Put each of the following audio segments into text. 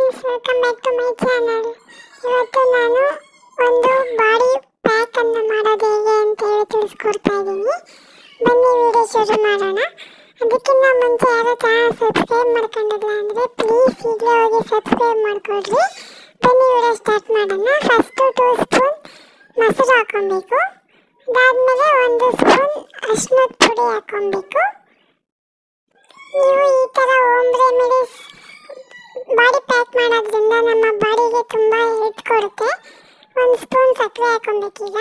friends welcome back to my channel ಇವತ್ತು ನಾನು ಒಂದು ಬಾಡಿ ಪ್ಯಾಕ್ ಅನ್ನು ಮಾಡೋದು ಹೇಗೆ ಅಂತ ಹೇಳಿ ತಿಳಿಸ್ಕೊಡ್ತಾ ಇದ್ದೀನಿ ಬನ್ನಿ ವಿಡಿಯೋ ಶುರು ಮಾಡೋಣ ಅದಕ್ಕಿಂತ ಮುಂಚೆ ಯಾರು ಚಾನಲ್ ಸಬ್ಸ್ಕ್ರೈಬ್ ಮಾಡ್ಕೊಂಡಿಲ್ಲ ಅಂದರೆ ಪ್ಲೀಸ್ ಈಗಲೇ ಹೋಗಿ ಸಬ್ಸ್ಕ್ರೈಬ್ ಮಾಡ್ಕೊಳ್ರಿ ಬನ್ನಿ ವಿಡಿಯೋ ಸ್ಟಾರ್ಟ್ ಮಾಡೋಣ ಫಸ್ಟು ಟೂ ಸ್ಪೂನ್ ಮೊಸರು ಹಾಕೊಬೇಕು ಅದಾದಮೇಲೆ ಒಂದು ಸ್ಪೂನ್ ಅರಿಶಿನದ ಪುಡಿ ಹಾಕೊಬೇಕು ನೀವು ಈ ಥರ ಹೋಮ್ ರೆಮಿಡೀಸ್ ಬಾಡಿ ಪ್ಯಾಕ್ ಮಾಡೋದ್ರಿಂದ ನಮ್ಮ ಬಾಡಿಗೆ ತುಂಬ ಹೆಲ್ತ್ ಕೊಡುತ್ತೆ ಒಂದು ಸ್ಪೂನ್ ಸಕ್ಕರೆ ಹಾಕೊಬೇಕೀಗ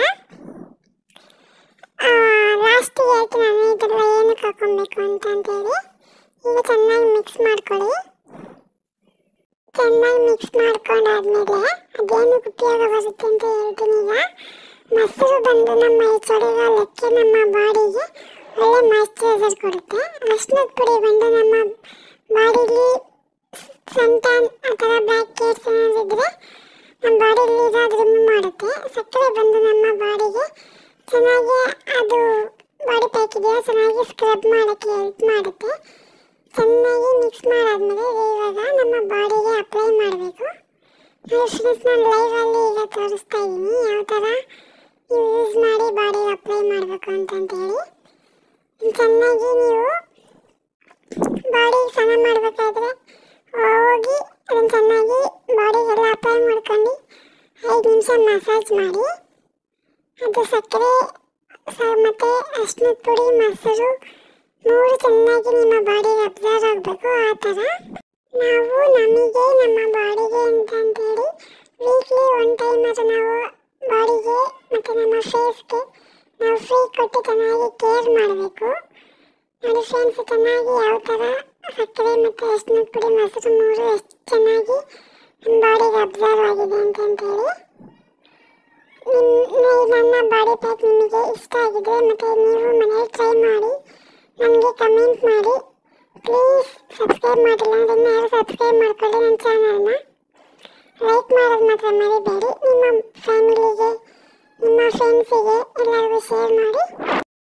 ಲಾಸ್ಟಿಗೆ ಹೇಳ್ತೀನಿ ನಾನು ಇದೆಲ್ಲ ಏನಕ್ಕೆ ಹಾಕೊಬೇಕು ಅಂತ ಅಂತೇಳಿ ಈಗ ಚೆನ್ನಾಗಿ ಮಿಕ್ಸ್ ಮಾಡ್ಕೊಳ್ಳಿ ಚೆನ್ನಾಗಿ ಮಿಕ್ಸ್ ಮಾಡ್ಕೊಂಡಾದ್ಮೇಲೆ ಅದೇನಕ್ಕೆ ಉಪಯೋಗ ಬರುತ್ತೆ ಅಂತ ಹೇಳ್ತೀನಿ ಈಗ ಮೊಸರು ಬಂದು ನಮ್ಮ ಈ ಚಳಿಗಾಲಕ್ಕೆ ನಮ್ಮ ಬಾಡಿಗೆ ಒಳ್ಳೆ ಮಾಯ್ಶ್ಚರೈಸರ್ ಕೊಡುತ್ತೆ ಅರ್ಶಿನದ ಪುಡಿ ಬಂದು ನಮ್ಮ ಬಾಡಿಲಿ ಸನ್ಟ್ಯಾನ್ ಆ ಥರ ಬ್ಲ್ಯಾಕ್ ಕೇರ್ಸ್ ಏನಾದಿದ್ರೆ ನಮ್ಮ ಬಾಡಿಲಿ ಇರೋದು ರಿಮೂವ್ ಮಾಡುತ್ತೆ ಸಕ್ಕರೆ ಬಂದು ನಮ್ಮ ಬಾಡಿಗೆ ಚೆನ್ನಾಗಿ ಅದು ಬಾಡಿ ಪ್ಯಾಕ್ ಇದೆಯಾ ಚೆನ್ನಾಗಿ ಸ್ಕ್ರಬ್ ಮಾಡೋಕ್ಕೆ ಹೆಲ್ಪ್ ಮಾಡುತ್ತೆ ಚೆನ್ನಾಗಿ ಮಿಕ್ಸ್ ಮಾಡಾದ್ಮೇಲೆ ಇವಾಗ ನಮ್ಮ ಬಾಡಿಗೆ ಅಪ್ಲೈ ಮಾಡಬೇಕು ಫ್ರೆಂಡ್ಸ್ ನಾನು ಲೈವಲ್ಲಿ ಈಗ ತೋರಿಸ್ತಾ ಇದ್ದೀನಿ ಯಾವ ಥರ ಯೂಸ್ ಮಾಡಿ ಬಾಡಿಗೆ ಅಪ್ಲೈ ಮಾಡಬೇಕು ಅಂತಂತೇಳಿ ಚೆನ್ನಾಗಿ ನೀವು ಬಾಡಿ ಸ್ನಾನ ಮಾಡಬೇಕಾದ್ರೆ ಹೋಗಿ ಅದನ್ನು ಚೆನ್ನಾಗಿ ಬಾಡಿಗೆಲ್ಲ ಅಪ್ಲೈ ಮಾಡ್ಕೊಂಡು ಐದು ನಿಮಿಷ ಮಸಾಜ್ ಮಾಡಿ ಅದು ಸಕ್ಕರೆ ಸ ಮತ್ತು ಅರಿಶಿನದ ಪುಡಿ ಮೊಸರು ಮೂರು ಚೆನ್ನಾಗಿ ನಿಮ್ಮ ಬಾಡಿಗೆ ಅಬ್ಸರ್ವ್ ಆಗಬೇಕು ಆ ಥರ ನಾವು ನಮಗೆ ನಮ್ಮ ಬಾಡಿಗೆ ಅಂತಂತೇಳಿ ವೀಕ್ಲಿ ಒನ್ ಟೈಮ್ ಅದು ನಾವು ಬಾಡಿಗೆ ಮತ್ತು ನಮ್ಮ ಫೇಸ್ಗೆ ನಾವು ಫ್ರೀ ಕೊಟ್ಟು ಚೆನ್ನಾಗಿ ಕೇರ್ ಮಾಡಬೇಕು ನೋಡಿ ಫ್ರೆಂಡ್ಸ್ ಚೆನ್ನಾಗಿ ಯಾವ ಥರ ಸಕ್ಕರೆ ಮತ್ತು ಅರಿಶಿನದ ಪುಡಿ ಮೊಸರು ಮೂರು ಎಷ್ಟು ಚೆನ್ನಾಗಿ ನಮ್ಮ ಬಾಡಿಗೆ ಅಬ್ಸರ್ವ್ ಆಗಿದೆ ಅಂತಂತೇಳಿ ನಿಮ್ಮ ನನ್ನ ಬಾಡಿ ಪ್ಯಾಕ್ ನಿಮಗೆ ಇಷ್ಟ ಆಗಿದ್ರೆ ಮತ್ತು ನೀವು ಮನೇಲಿ ಟ್ರೈ ಮಾಡಿ ನನಗೆ ಕಮೆಂಟ್ ಮಾಡಿ ಪ್ಲೀಸ್ ಸಬ್ಸ್ಕ್ರೈಬ್ ಮಾಡಿಲ್ಲ ಅದನ್ನು ಯಾರು ಸಬ್ಸ್ಕ್ರೈಬ್ ಮಾಡ್ಕೊಳ್ಳಿ ನನ್ನ ಚಾನಲ್ನ ಲೈಕ್ ಮಾಡೋದು ಮಾತ್ರ ಮರಿಬೇಡಿ ನಿಮ್ಮ ಫ್ಯಾಮಿಲಿಗೆ ನಿಮ್ಮ ಫ್ರೆಂಡ್ಸಿಗೆ ಎಲ್ಲರಿಗೂ ಶೇರ್ ಮಾಡಿ